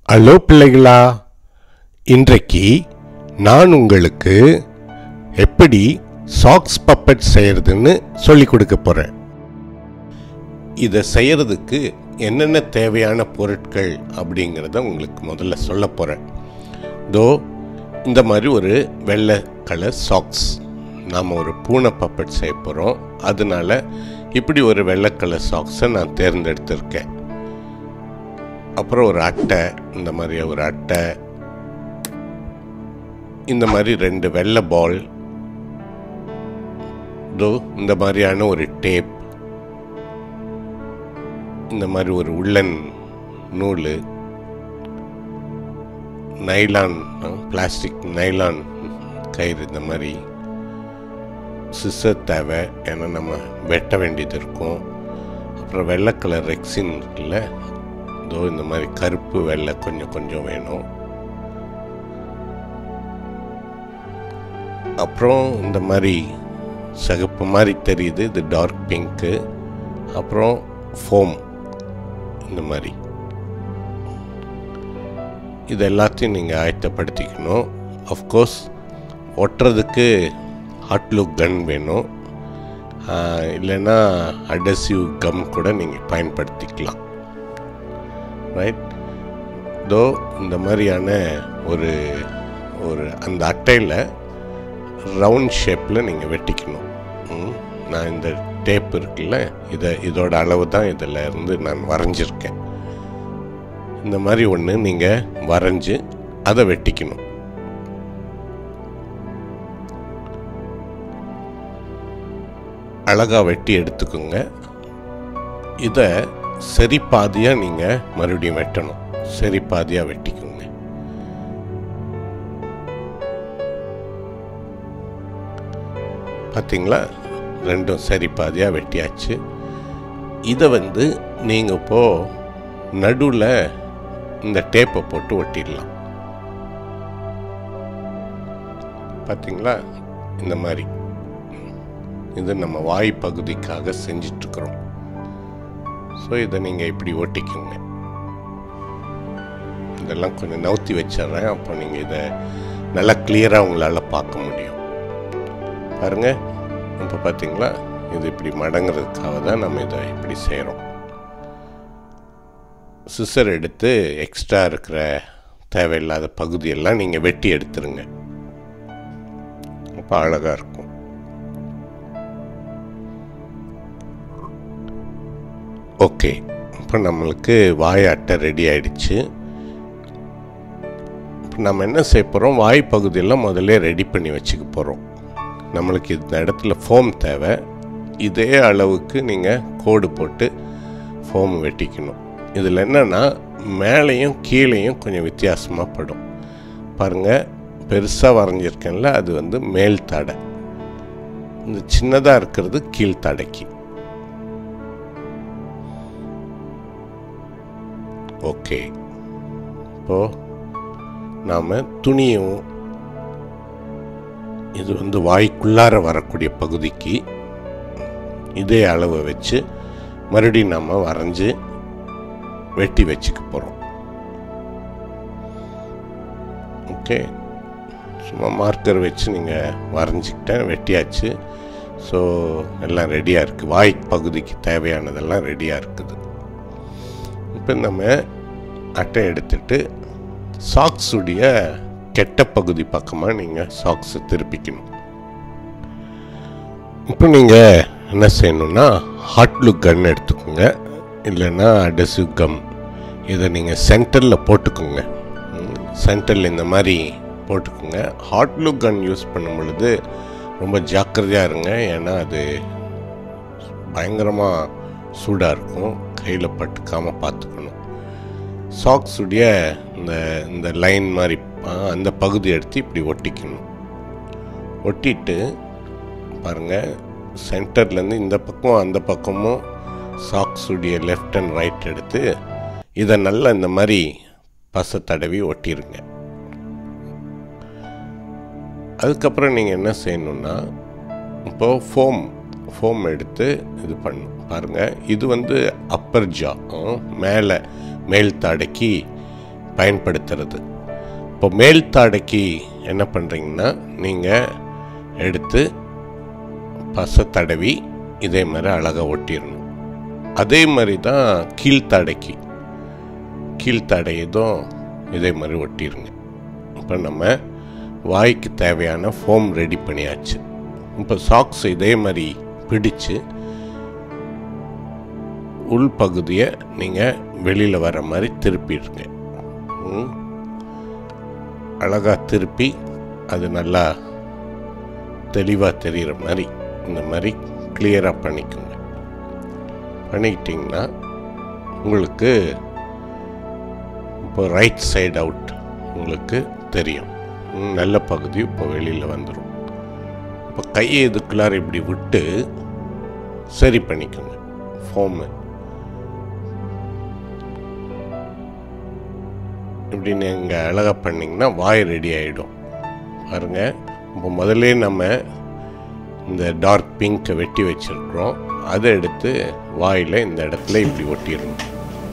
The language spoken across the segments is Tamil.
ஹலோ பிள்ளைகளா இன்றைக்கு நான் உங்களுக்கு எப்படி சாக்ஸ் பப்பட் செய்யறதுன்னு சொல்லி கொடுக்க போறேன் இதை செய்யறதுக்கு என்னென்ன தேவையான பொருட்கள் அப்படிங்கிறத உங்களுக்கு முதல்ல சொல்ல போறேன் தோ இந்த மாதிரி ஒரு வெள்ளை கலர் சாக்ஸ் நாம் ஒரு பூனை பப்பட் செய்ய போகிறோம் அதனால இப்படி ஒரு வெள்ளை கலர் சாக்ஸை நான் தேர்ந்தெடுத்திருக்கேன் அப்புறம் ஒரு அட்டை இந்த மாதிரி ஒரு அட்டை இந்த மாதிரி ரெண்டு வெள்ளை பால் இதோ இந்த மாதிரியான ஒரு டேப் இந்த மாதிரி ஒரு உள்ளன் நூல் நைலான் பிளாஸ்டிக் நைலான் கயிறு இந்த மாதிரி சிசர் தேவை ஏன்னா நம்ம வெட்ட வேண்டியது இருக்கும் அப்புறம் வெள்ளை கலர் ரெக்ஸின் இருக்குல்ல இதோ இந்த மாதிரி கருப்பு வெள்ளை கொஞ்சம் கொஞ்சம் வேணும் அப்புறம் இந்த மாதிரி சகப்பு மாதிரி தெரியுது இது டார்க் பிங்க்கு அப்புறம் ஃபோம் இந்த மாதிரி இது எல்லாத்தையும் நீங்கள் ஆயத்தப்படுத்திக்கணும் அஃப்கோர்ஸ் ஒட்டுறதுக்கு ஹாட்லுக் கன் வேணும் ஆஹ், இல்லைன்னா அடசிவ் கம் கூட நீங்கள் பயன்படுத்திக்கலாம் ரைட் தோ இந்த மாதிரியான ஒரு ஒரு அந்த அட்டையில் ரவுண்ட் ஷேப்பில் நீங்கள் வெட்டிக்கணும் ம், நான் இந்த டேப் இருக்குல்ல இதை இதோட அளவு தான் இதில் இருந்து நான் வரைஞ்சிருக்கேன் இந்த மாதிரி ஒன்று நீங்கள் வரைஞ்சி அதை வெட்டிக்கணும் அழகாக வெட்டி எடுத்துக்கோங்க இதை சரி பாதியாக நீங்கள் மறுபடியும் வெட்டணும் சரி பாதியாக வெட்டிக்கோங்க பார்த்தீங்களா ரெண்டும் சரி பாதியாக வெட்டியாச்சு இதை வந்து நீங்கள் இப்போ நடுவில் இந்த டேப்பை போட்டு ஒட்டிடலாம் பார்த்தீங்களா இந்த மாதிரி இது நம்ம வாய் பகுதிக்காக செஞ்சிட்ருக்குறோம் ஸோ இதை நீங்கள் இப்படி ஒட்டிக்கோங்க இதெல்லாம் கொஞ்சம் நவுத்தி வச்சிடுறேன் அப்போ நீங்கள் இதை நல்லா கிளியராக உங்களால் பார்க்க முடியும் பாருங்க இப்போ பார்த்தீங்களா இது இப்படி மடங்குறதுக்காக தான் நம்ம இதை இப்படி செய்கிறோம் சிசர் எடுத்து எக்ஸ்ட்ரா இருக்கிற தேவையில்லாத பகுதியெல்லாம் நீங்கள் வெட்டி எடுத்துருங்க அப்போ அழகாக இருக்கும் ஓகே இப்போ நம்மளுக்கு வாய் அட்டை ரெடி ஆயிடுச்சு இப்போ நம்ம என்ன செய்ய போகிறோம் வாய் பகுதியெல்லாம் முதல்ல ரெடி பண்ணி வச்சுக்க போகிறோம் நம்மளுக்கு இந்த இடத்துல ஃபோம் தேவை இதே அளவுக்கு நீங்கள் கோடு போட்டு ஃபோம் வெட்டிக்கணும் இதில் என்னென்னா மேலேயும் கீழேயும் கொஞ்சம் வித்தியாசமாக படும் பாருங்கள் பெருசாக வரைஞ்சிருக்கேன்ல அது வந்து மேல் தடை இந்த சின்னதாக இருக்கிறது கீழ் தடைக்கு ஓகே இப்போது நாம் துணியும் இது வந்து வாய்க்குள்ளார வரக்கூடிய பகுதிக்கு இதே அளவை வச்சு மறுபடியும் நாம் வரைஞ்சி வெட்டி வச்சுக்க போகிறோம் ஓகே சும்மா மார்க்கர் வச்சு நீங்கள் வரைஞ்சிக்கிட்டேன் வெட்டியாச்சு ஸோ எல்லாம் ரெடியாக இருக்குது வாய் பகுதிக்கு தேவையானதெல்லாம் ரெடியாக இருக்குது இப்போ நம்ம அட்டை எடுத்துட்டு சாக்ஸுடைய கெட்ட பகுதி பக்கமாக நீங்கள் சாக்ஸை திருப்பிக்கணும் இப்போ நீங்கள் என்ன செய்யணும்னா ஹாட்லுக் கன் எடுத்துக்கோங்க இல்லைன்னா அடசிவ் கம் இதை நீங்கள் சென்டரில் போட்டுக்கோங்க சென்டரில் இந்த மாதிரி போட்டுக்கோங்க ஹாட்லுக் கன் யூஸ் பண்ணும் பொழுது ரொம்ப ஜாக்கிரதையாக இருங்க ஏன்னா அது பயங்கரமாக சூடாக இருக்கும் கையில் பட்டுக்காமல் பார்த்துக்கணும் சாக்ஸுடைய இந்த இந்த லைன் மாதிரி ஆ, அந்த பகுதி எடுத்து இப்படி ஒட்டிக்கணும் ஒட்டிட்டு பாருங்கள் சென்டர்லேருந்து இந்த பக்கம் அந்த பக்கமும் சாக்ஸுடைய லெஃப்ட் அண்ட் ரைட் எடுத்து இதை நல்லா இந்த மாதிரி பசை தடவி ஒட்டிருங்க அதுக்கப்புறம் நீங்கள் என்ன செய்யணுன்னா இப்போது ஃபோம் ஃபோம் எடுத்து இது பண்ணும் பாருங்கள் இது வந்து அப்பர் ஜா மேலே மேல் தாடைக்கு பயன்படுத்துறது இப்போ மேல் தாடைக்கு என்ன பண்ணுறீங்கன்னா நீங்கள் எடுத்து பசை தடவி இதே மாதிரி அழகாக ஒட்டிடணும் அதே மாதிரி தான் கீழ்த்தாடைக்கு கீழ்த்தாடை இதுவும் இதே மாதிரி ஒட்டிடுங்க இப்போ நம்ம வாய்க்கு தேவையான ஃபோம் ரெடி பண்ணியாச்சு இப்போ சாக்ஸ் இதே மாதிரி பிடிச்சு உள் பகுதியை நீங்கள் வெளியில் வர மாதிரி திருப்பிடுங்க ம். அழகா திருப்பி அது நல்லா தெளிவாக தெரிகிற மாதிரி இந்த மாதிரி கிளியராக பண்ணிக்கோங்க பண்ணிக்கிட்டிங்கன்னா உங்களுக்கு இப்போ ரைட் சைடு அவுட் உங்களுக்கு தெரியும் ம், நல்ல பகுதி இப்போ வெளியில் வந்துடும் இப்போ கையை இதுக்குள்ளார இப்படி விட்டு சரி பண்ணிக்கோங்க ஃபோமு இப்படி நீங்கள் அழகாக பண்ணிங்கன்னா வாய் ரெடி ஆகிடும் பாருங்க இப்போ முதல்ல நம்ம இந்த டார்க் பிங்கை வெட்டி வச்சிருக்கிறோம் அதை எடுத்து வாயில் இந்த இடத்துல இப்படி ஒட்டிடணும்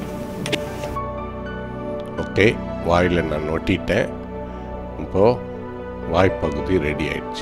ஓகே வாயில் நான் ஒட்டிட்டேன் இப்போது வாய்ப்பகுதி ரெடி ஆயிடுச்சு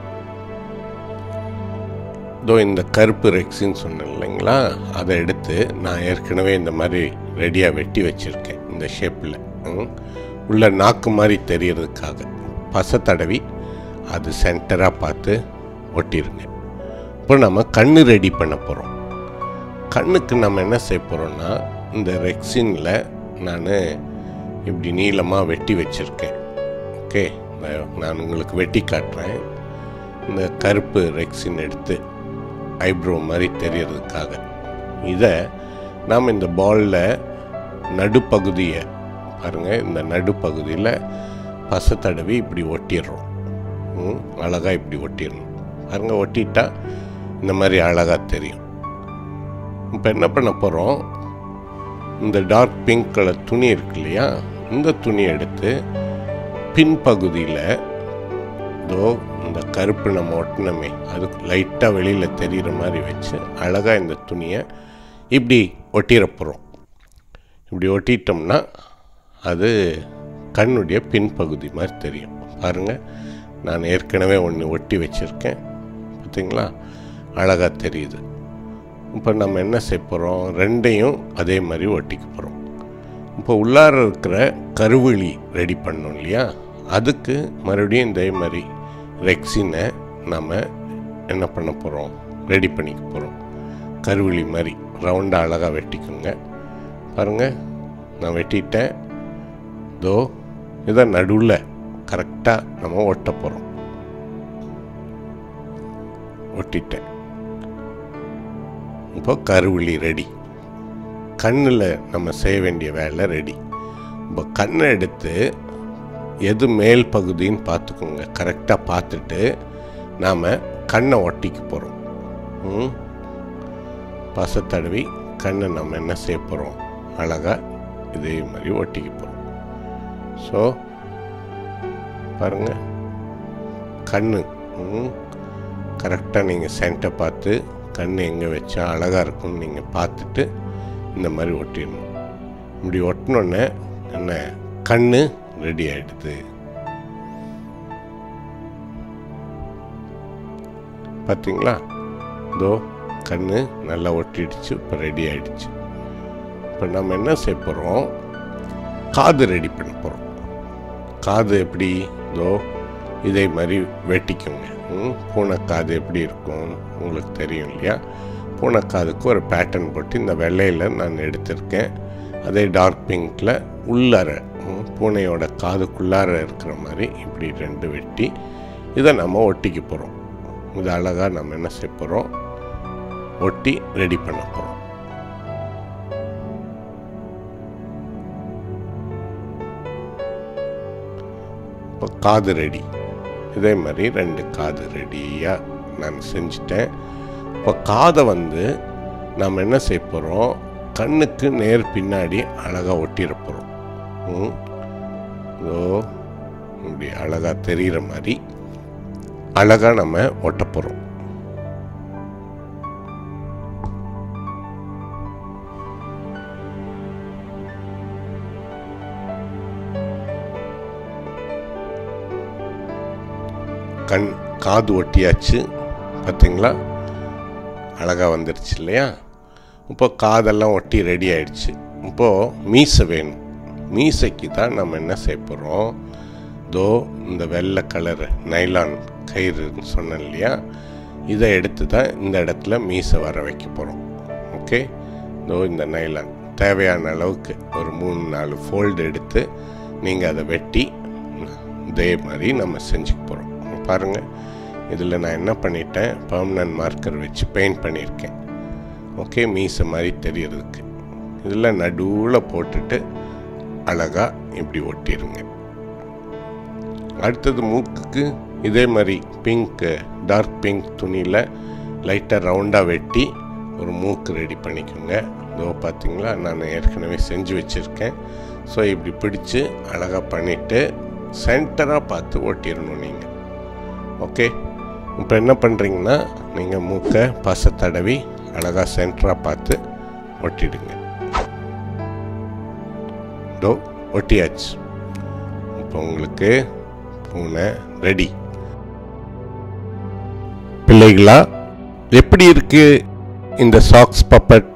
இதோ இந்த கருப்பு ரெக்ஸின்னு சொன்னேன் இல்லைங்களா அதை எடுத்து நான் ஏற்கனவே இந்த மாதிரி ரெடியாக வெட்டி வச்சுருக்கேன் இந்த ஷேப்பில் உள்ள நாக்கு மாதிரி தெரியறதுக்காக பசை தடவி அது சென்டராக பார்த்து ஒட்டிருங்க இப்போ நம்ம கண்ணு ரெடி பண்ண போகிறோம் கண்ணுக்கு நம்ம என்ன செய்ய போகிறோம்னா இந்த ரெக்ஸினில் நான் இப்படி நீளமாக வெட்டி வச்சுருக்கேன் ஓகே நான் உங்களுக்கு வெட்டி காட்டுறேன் இந்த கருப்பு ரெக்ஸின் எடுத்து ஐப்ரோ மாதிரி தெரியறதுக்காக இதை நாம் இந்த பாலில் நடுப்பகுதியை பாருங்கள் இந்த நடுப்பகுதியில் பசை தடவி இப்படி ஒட்டிடுறோம் ம், அழகா இப்படி ஒட்டிடணும் பாருங்க ஒட்டிட்டா இந்த மாதிரி அழகாக தெரியும் இப்போ என்ன பண்ண போகிறோம் இந்த டார்க் பிங்க் கலர் துணி இருக்கு இல்லையா இந்த துணி எடுத்து பின்பகுதியில் இதோ இந்த கருப்பு நம்ம ஒட்டினமே அது லைட்டாக வெளியில் தெரிகிற மாதிரி வச்சு அழகாக இந்த துணியை இப்படி ஒட்டிட போகிறோம் இப்படி ஒட்டிட்டோம்னா அது கண்ணுடைய பின்பகுதி மாதிரி தெரியும் பாருங்கள் நான் ஏற்கனவே ஒன்று ஒட்டி வச்சுருக்கேன் பார்த்தீங்களா அழகாக தெரியுது இப்போ நம்ம என்ன செய்ய போகிறோம் ரெண்டையும் அதே மாதிரி ஒட்டிக்க போகிறோம் இப்போ உள்ளார இருக்கிற கருவிழி ரெடி பண்ணோம் இல்லையா அதுக்கு மறுபடியும் இதே மாதிரி ரெக்ஸினை நம்ம என்ன பண்ண போகிறோம் ரெடி பண்ணிக்க போகிறோம் கருவிழி மாதிரி ரவுண்டாக அழகாக வெட்டிக்கோங்க பாருங்கள் நான் வெட்டிட்டேன் இதோ இதை நடுவில் கரெக்டாக நம்ம ஒட்ட போகிறோம் ஒட்டிட்டேன் இப்போ கருவிழி ரெடி கண்ணில் நம்ம செய்ய வேண்டிய வேலை ரெடி இப்போ கண்ணை எடுத்து எது மேல் பகுதின்னு பார்த்துக்கோங்க கரெக்டாக பார்த்துட்டு நாம் கண்ணை ஒட்டிக்க போகிறோம் ம் பசை தடவி கண்ணை நம்ம என்ன செய்ய போகிறோம் அழகாக இதே மாதிரி ஒட்டிக்க போகிறோம் ஸோ பாருங்கள் கண்ணு கரெக்டாக நீங்கள் சென்ட்டை பார்த்து கண் எங்கே வச்சா அழகாக இருக்கும்னு நீங்கள் பார்த்துட்டு இந்த மாதிரி ஒட்டிடணும் இப்படி ஒட்டினோடனே என்ன கண்ணு ரெடி ஆயிடுது பார்த்தீங்களா இதோ கண்ணு நல்லா ஒட்டிடுச்சு இப்போ ரெடி ஆயிடுச்சு இப்போ நம்ம என்ன செய்ய போகிறோம் காது ரெடி பண்ண போகிறோம் காது எப்படி இதோ இதே மாதிரி வெட்டிக்கோங்க ம், பூனைக்காது எப்படி இருக்கும் உங்களுக்கு தெரியும் இல்லையா பூனைக்காதுக்கு ஒரு பேட்டர்ன் போட்டு இந்த வெள்ளையில் நான் எடுத்திருக்கேன் அதே டார்க் பிங்க்கில் உள்ளார ம், பூனையோட காதுக்குள்ளார இருக்கிற மாதிரி இப்படி ரெண்டு வெட்டி இதை நம்ம ஒட்டிக்க போகிறோம் இது அழகாக நம்ம என்ன செய்ய போகிறோம் ஒட்டி ரெடி பண்ண போகிறோம் இப்போ காது ரெடி இதே மாதிரி ரெண்டு காது ரெடியாக நான் செஞ்சுட்டேன் இப்போ காதை வந்து நாம் என்ன செய்ய போகிறோம் கண்ணுக்கு நேர் பின்னாடி அழகாக ஒட்டிட போகிறோம் ம். இதோ இப்படி அழகாக தெரிகிற மாதிரி அழகாக நம்ம ஒட்ட போகிறோம் கண் காது ஒட்டியாச்சு பார்த்தீங்களா அழகாக வந்துருச்சு இல்லையா இப்போ காதெல்லாம் ஒட்டி ரெடி ஆயிடுச்சு இப்போது மீசை வேணும் மீசைக்கு தான் நம்ம என்ன செய்ய போகிறோம் தோ இந்த வெள்ளை கலர் நைலான் கயிறுன்னு சொன்னேன் இல்லையா இதை எடுத்து தான் இந்த இடத்துல மீசை வர வைக்க போகிறோம் ஓகே தோ இந்த நைலான் தேவையான அளவுக்கு ஒரு மூணு நாலு ஃபோல்டு எடுத்து நீங்கள் அதை வெட்டி இதே மாதிரி நம்ம செஞ்சுக்க போகிறோம் பாருங்கள் இதில் நான் என்ன பண்ணிட்டேன் பர்மனன்ட் மார்க்கர் வச்சு பெயிண்ட் பண்ணியிருக்கேன் ஓகே மீசை மாதிரி தெரியறதுக்கு இதில் நடுவில் போட்டுட்டு அழகாக இப்படி ஒட்டிடுங்க அடுத்தது மூக்குக்கு இதே மாதிரி பிங்க் டார்க் பிங்க் துணியில் லைட்டாக ரவுண்டாக வெட்டி ஒரு மூக்கு ரெடி பண்ணிக்கோங்க இதோ பார்த்தீங்களா நான் ஏற்கனவே செஞ்சு வச்சுருக்கேன் ஸோ இப்படி பிடிச்சு அழகாக பண்ணிவிட்டு சென்டராக பார்த்து ஒட்டிடணும் நீங்கள் ஓகே இப்போ என்ன பண்ணுறீங்கன்னா நீங்கள் மூக்கை பசை தடவி அழகாக சென்டராக பார்த்து ஒட்டிடுங்க டோ ஒட்டியாச்சு இப்போ உங்களுக்கு பூனை ரெடி பிள்ளைகளா எப்படி இருக்கு இந்த சாக்ஸ் பப்பட்